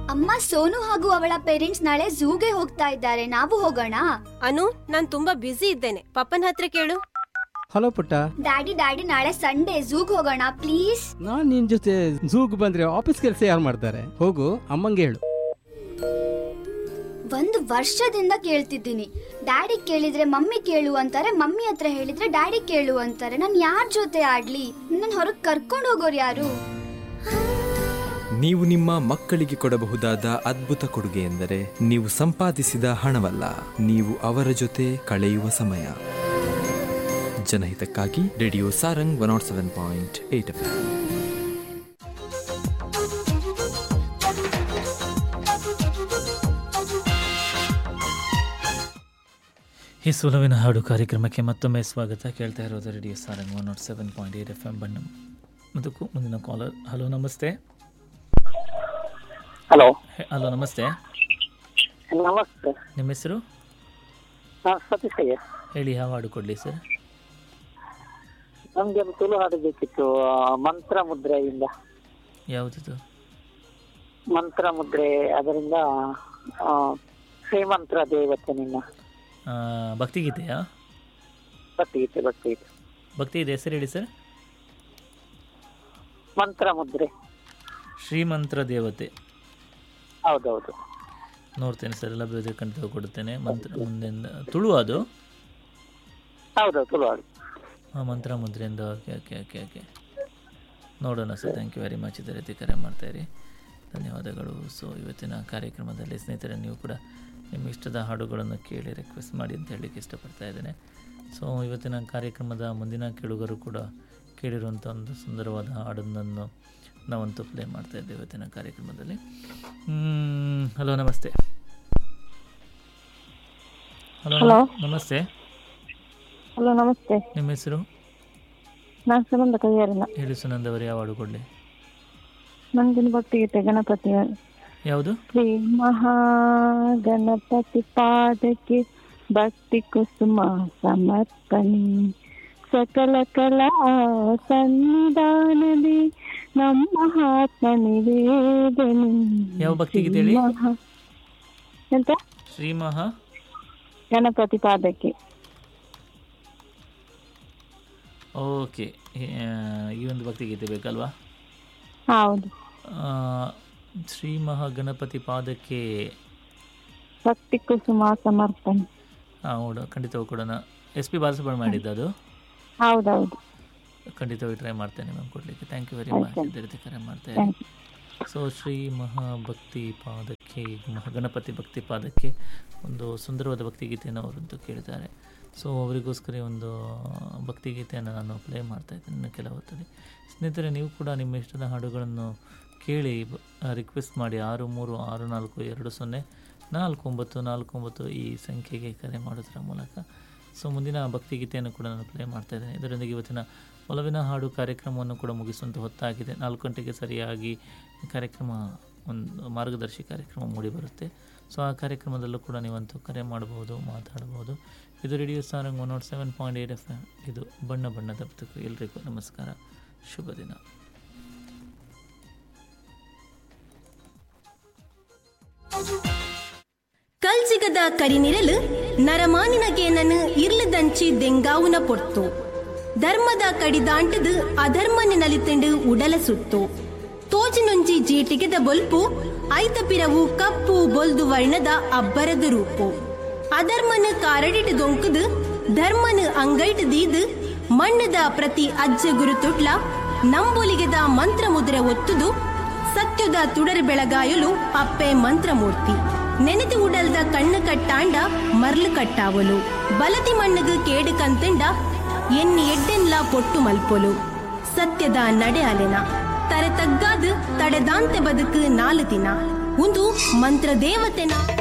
ಅಮ್ಮ ಸೋನು ಹಾಗೂ ಅವಳ ಪೇರೆಂಟ್ಸ್ ನಾಳೆ ಝೂಗೆ ಹೋಗ್ತಾ ಇದ್ದಾರೆ ನಾವು ಹೋಗೋಣ ಅನು ನಾನ್ ತುಂಬಾ ಬ್ಯುಸಿ ಇದ್ದೇನೆ ಪಪ್ಪನ ಹತ್ರ ಕೇಳು ಹಲೋ ಪುಟ್ಟ ಡ್ಯಾಡಿ ಡ್ಯಾಡಿ ನಾಳೆ ಸಂಡೇ ಝೂಗ್ ಹೋಗೋಣ ಪ್ಲೀಸ್ ನಾನ್ ನಿನ್ ಜೊತೆ ಝೂಗ್ ಬಂದ್ರೆ ಆಫೀಸ್ ಕೆಲಸ ಯಾರು ಮಾಡ್ತಾರೆ ಹೋಗು ಅಮ್ಮಂಗೆ ಹೇಳು ಒಂದು ವರ್ಷದಿಂದ ಕೇಳ್ತಿದ್ದೀನಿ ಡ್ಯಾಡಿ ಕೇಳಿದ್ರೆ ಮಮ್ಮಿ ಕೇಳು ಅಂತಾರೆ ಮಮ್ಮಿ ಹತ್ರ ಹೇಳಿದ್ರೆ ಡ್ಯಾಡಿ ಕೇಳು ಅಂತಾರೆ ನಾನು ಯಾರ ಜೊತೆ ಆಡ್ಲಿ ನನ್ನ ಹೊರಗೆ ಕರ್ಕೊಂಡು ಹೋಗೋರು ಯಾರು ನೀವು ನಿಮ್ಮ ಮಕ್ಕಳಿಗೆ ಕೊಡಬಹುದಾದ ಅದ್ಭುತ ಕೊಡುಗೆ ಎಂದರೆ ನೀವು ಸಂಪಾದಿಸಿದ ಹಣವಲ್ಲ ನೀವು ಅವರ ಜೊತೆ ಕಳೆಯುವ ಸಮಯ ಜನಹಿತಕ್ಕಾಗಿ radio Sarang one nought seven point eight F ಈ ಸುಲವಿನ ಹಾಡು ಕಾರ್ಯಕ್ರಮಕ್ಕೆ ಮತ್ತೊಮ್ಮೆ ಸ್ವಾಗತ ಕೇಳ್ತಾ ಇರೋದು radio Sarang one nought seven point eight F M ಬಣ್ಣ ಅದಕ್ಕೂ ಮುಂದಿನ ಕಾಲರ್ ಹಲೋ ನಮಸ್ತೆ ಹಲೋ ಹಲೋ ನಮಸ್ತೆ ನಮಸ್ತೆ ನಿಮ್ಮ ಹೆಸರು ನಾನು ಸತೀಶ್ ಅಯ್ಯ ಹೇಳಿ ಯಾವ ಹಾಡು ಕೊಡಲಿ ಸರ್ ನಮ್ಗೆ ಒಂದು ತುಳು ಹಾಡು ಬೇಕಿತ್ತು ಆ, ಮಂತ್ರ ಮುದ್ರೆಯಿಂದ ಯಾವುದಿದು ಮಂತ್ರ ಮುದ್ರೆ ಅದರಿಂದ ಆ, ಶ್ರೀಮಂತ್ರ ದೇವತೆ ನಿನ್ನ ಆ, ಭಕ್ತಿಗೀತೆಯಾ ಭಕ್ತಿಗೀತೆ ಭಕ್ತಿಗೀತೆ ಭಕ್ತಿಗೀತೆ ಹೆಸರು ಹೇಳಿ ಸರ್ ಮಂತ್ರ ಮುದ್ರೆ ಶ್ರೀಮಂತ್ರ ದೇವತೆ ಹೌದೌದು ನೋಡ್ತೇನೆ ಸರ್ ಲಭ್ಯತೆ ಖಂಡಿತ ಕೊಡುತ್ತೇನೆ ಮಂತ್ರ ಮುಂದೆಯಿಂದ ತುಳು ಅದು ಹೌದೌದು ತುಳು ಹಾಡು ಹಾಂ ಮಂತ್ರ ಮುದ್ರೆಯಿಂದ ಓಕೆ ಓಕೆ ಓಕೆ ಓಕೆ ನೋಡೋಣ sir thank you very much ಇದೇ ರೀತಿ ಕರೆ ಮಾಡ್ತಾಯಿರಿ ಧನ್ಯವಾದಗಳು ಸೊ ಇವತ್ತಿನ ಕಾರ್ಯಕ್ರಮದಲ್ಲಿ ಸ್ನೇಹಿತರೆ ನೀವು ಕೂಡ ನಿಮ್ಮ ಇಷ್ಟದ ಹಾಡುಗಳನ್ನು ಕೇಳಿ ರಿಕ್ವೆಸ್ಟ್ ಮಾಡಿ ಅಂತ ಹೇಳಲಿಕ್ಕೆ ಇಷ್ಟಪಡ್ತಾ ಇದ್ದೇನೆ ಸೊ ಇವತ್ತಿನ ಕಾರ್ಯಕ್ರಮದ ಮುಂದಿನ ಕೇಳುಗರು ಕೂಡ ಕೇಳಿರುವಂಥ ಒಂದು ಸುಂದರವಾದ ಹಾಡೊಂದನ್ನು ನಾವಂತೂ ಪ್ಲೇ ಮಾಡ್ತಾ ಇದ್ದೇವೆ ಇವತ್ತಿನ ಕಾರ್ಯಕ್ರಮದಲ್ಲಿ ಹಲೋ ನಮಸ್ತೆ ಹಲೋ Hello. ನಮಸ್ತೆ ಹಲೋ ನಮಸ್ತೆ ನಿಮ್ಮ ಹೆಸರು ನಾನು ಸುನಂದ ಕೈಯಾರಿನ ಹೇಳಿ ಸುನಂದ್ ಅವರು ಯಾವ ಹಾಡು ಕೊಡಲಿ ನಂದಿನ ಭಕ್ತಿಗೀತೆ ಗಣಪತಿ ಯಾವುದು ಶ್ರೀ ಮಹಾಗಣಪತಿ ಪಾದಕ್ಕೆ ಭಕ್ತಿ ಕುಸುಮ ಸಮರ್ಪಣೆ ಸಕಲ ಕಲಾ ಸನ್ನಿಧಾನದಿ ನಮ್ಮ ಆತ್ಮ ನಿವೇದನೆ ಯಾವ ಭಕ್ತಿಗೀತೆ ಹೇಳಿ? ಶ್ರೀ ಮಹಾ- ಎಂತ ಶ್ರೀ ಮಹಾ ಗಣಪತಿ ಪಾದಕ್ಕೆ ಓಕೆ ಈ ಒಂದು ಭಕ್ತಿಗೀತೆ ಬೇಕಲ್ವಾ ಹೌದು ಆ, ಶ್ರೀ ಮಹಾ ಗಣಪತಿ ಪಾದಕ್ಕೆ ಭಕ್ತಿ ಕುಸುಮ ಸಮರ್ಪಣೆ ಹಾಂ ಹೌದು ಖಂಡಿತವಾಗಿ ಕೊಡೋಣ ಎಸ್ ಪಿ ಬಾಲಸುಬ್ರಹ್ಮಣ್ಯ ಮಾಡಿದ್ದು ಅದು ಹೌದೌದು ಖಂಡಿತವಾಗಿ ಟ್ರೈ ಮಾಡ್ತೇನೆ ಮ್ಯಾಮ್ ಕೊಡಲಿಕ್ಕೆ ಥ್ಯಾಂಕ್ ಯು ವೆರಿ ಆಯ್ತು. ಮಚ್ ಇದೇ ರೀತಿ ಕರೆ ಮಾಡ್ತಾ ಇರಿ ಥ್ಯಾಂಕ್ ಯು ಸೊ ಶ್ರೀ ಮಹಾಭಕ್ತಿ ಪಾದಕ್ಕೆ ಮಹಾ ಗಣಪತಿ ಭಕ್ತಿ ಪಾದಕ್ಕೆ ಒಂದು ಸುಂದರವಾದ ಭಕ್ತಿಗೀತೆಯನ್ನು ಅವರಂತೂ ಕೇಳಿದ್ದಾರೆ ಸೊ ಅವರಿಗೋಸ್ಕರ ಈ ಒಂದು ಭಕ್ತಿಗೀತೆಯನ್ನು ನಾನು ಪ್ಲೇ ಮಾಡ್ತಾ ಇದ್ದೇನೆ ಇನ್ನು ಕೆಲವು ಹೊತ್ತಲ್ಲಿ ಸ್ನೇಹಿತರೆ ನೀವು ಕೂಡ ನಿಮ್ಮ ಇಷ್ಟದ ಹಾಡುಗಳನ್ನು ಕೇಳಿ ರಿಕ್ವೆಸ್ಟ್ ಮಾಡಿ ಆರು ಮೂರು ಆರು ನಾಲ್ಕು ಎರಡು ಸೊನ್ನೆ ನಾಲ್ಕು ಒಂಬತ್ತು ನಾಲ್ಕು ಒಂಬತ್ತು ಈ ಸಂಖ್ಯೆಗೆ ಕರೆ ಮಾಡೋದರ ಮೂಲಕ ಸೊ ಮುಂದಿನ ಭಕ್ತಿಗೀತೆಯನ್ನು ಕೂಡ ನಾನು ಪ್ಲೇ ಮಾಡ್ತಾ ಇದ್ದೇನೆ ಇದರೊಂದಿಗೆ ಇವತ್ತಿನ ಒಲವಿನ ಹಾಡು ಕಾರ್ಯಕ್ರಮವನ್ನು ಕೂಡ ಮುಗಿಸುವಂಥ ಹೊತ್ತಾಗಿದೆ ನಾಲ್ಕು ಗಂಟೆಗೆ ಸರಿಯಾಗಿ ಕಾರ್ಯಕ್ರಮ ಒಂದು ಮಾರ್ಗದರ್ಶಿ ಕಾರ್ಯಕ್ರಮ ಮೂಡಿಬರುತ್ತೆ ಸೊ ಆ ಕಾರ್ಯಕ್ರಮದಲ್ಲೂ ಕೂಡ ನೀವಂತೂ ಕರೆ ಮಾಡಬಹುದು ಮಾತಾಡಬಹುದು ಇದು radio Sarang one nought seven point eight F M ಇದು ಬಣ್ಣ ಬಣ್ಣದ ಬದುಕು ಎಲ್ರಿಗೂ ನಮಸ್ಕಾರ ಶುಭ ದಿನ ಕಲ್ಜಿಗದ ಕರಿನಿರಲು ನರಮಾನಿನಗೇನನು ಇರ್ಲದಂಚಿ ದೆಂಗಾವುನ ಪೊರ್ತು ಧರ್ಮದ ಕಡಿದಾಂಟದು ಅಧರ್ಮನ ನಲಿತಂಡು ಉಡಲ ಸುತ್ತು ತೋಜಿನೊಂಜಿ ಜೀಟಿಗೆದ ಬೊಲ್ಪು ಐತಪಿರವು ಕಪ್ಪು ಬೊಲ್ದು ವರ್ಣದ ಅಬ್ಬರದ ರೂಪು ಅಧರ್ಮನ ಕಾರಡಿಟ್ಟು ದೊಂಕುದು ಧರ್ಮನ ಅಂಗೈಟ್ ದೀದು ಮಣ್ಣದ ಪ್ರತಿ ಅಜ್ಜ ಗುರುತುಟ್ಲ ನಂಬೊಲಿಗೆದ ಮಂತ್ರ ಮುದ್ರೆ ಒತ್ತುದು ಸತ್ಯದ ತುಡರ್ ಬೆಳಗಾಯಲು ಅಪ್ಪೆ ಮಂತ್ರಮೂರ್ತಿ ನೆನೆದು ಉಡಲ್ದ ಕಣ್ಣು ಕಟ್ಟಾಂಡ ಮರ್ಲು ಕಟ್ಟಾವಲು ಬಲತಿ ಮಣ್ಣಗು ಕೇಡು ಕಂತಂಡ ಎನ್ನಿ ಎಡ್ಡೆನ್ಲ ಪೊಟ್ಟು ಮಲ್ಪೊಲು ಸತ್ಯದ ನಡೆ ಅಲೆನ ತರೆ ತಗ್ಗಾದು ತಡೆದಾಂತೆ ಬದುಕು ನಾಲು ದಿನ ಒಂದು ಮಂತ್ರ ದೇವತೆನ